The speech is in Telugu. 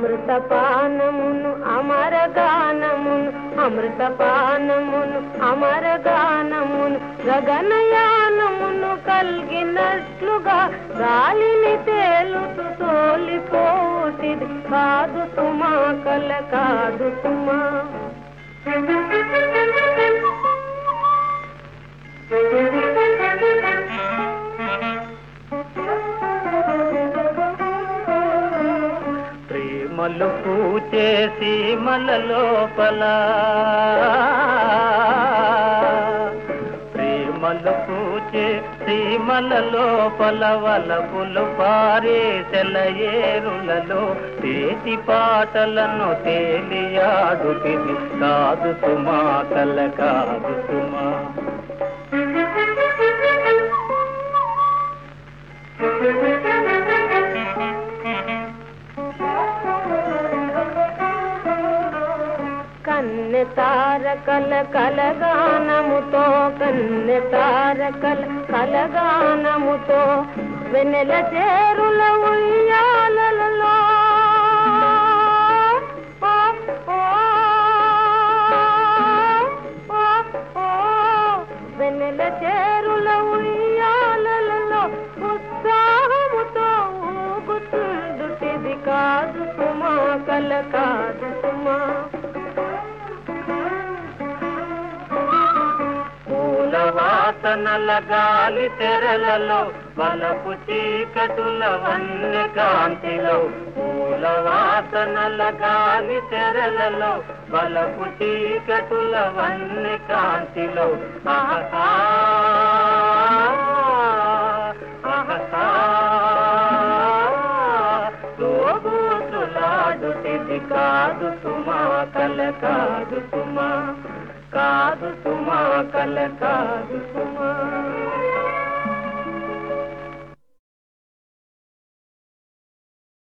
అమృతపానమును అమరగానమును అమృతపానమును అమరగానమును గగనయానమును కలిగినట్లుగా గాలిని తేలుతూ తోలిపోతిది కాదు సుమా కల కాదు సుమా ప్రేమలు పూచే సీమల లోపల ప్రేమలు పూచే సీమల లోపల వలపులు పారే సెలయేరులలో తేటి పాటలను తేలియాడుతిది కాదు సుమా కల కాదు సుమా కన్నె తారకల కలగానముతో కన్నె తారకల కలగానముతో వెన్నెల చేరుల ఉయ్యాలలో ఓ, ఓ, ఓ, ఓ, వెన్నెల చేరుల ఉయ్యాలలో ఉత్సాహముతో ఊగుతుండుటిది కాదు సుమా కల కాదు సుమా పూల వాసనల గాలి తెరలలో వలపు చీకటుల వన్య కాంతిలో పూల వాసనల గాలి తెరలలో వలపు చీకటుల వన్య కాంతిలో ఆహా ఆహా తోబూతులాడుతిది కాదు సుమా కల కాదు సుమా కాదు సుమా కల కాదు సుమా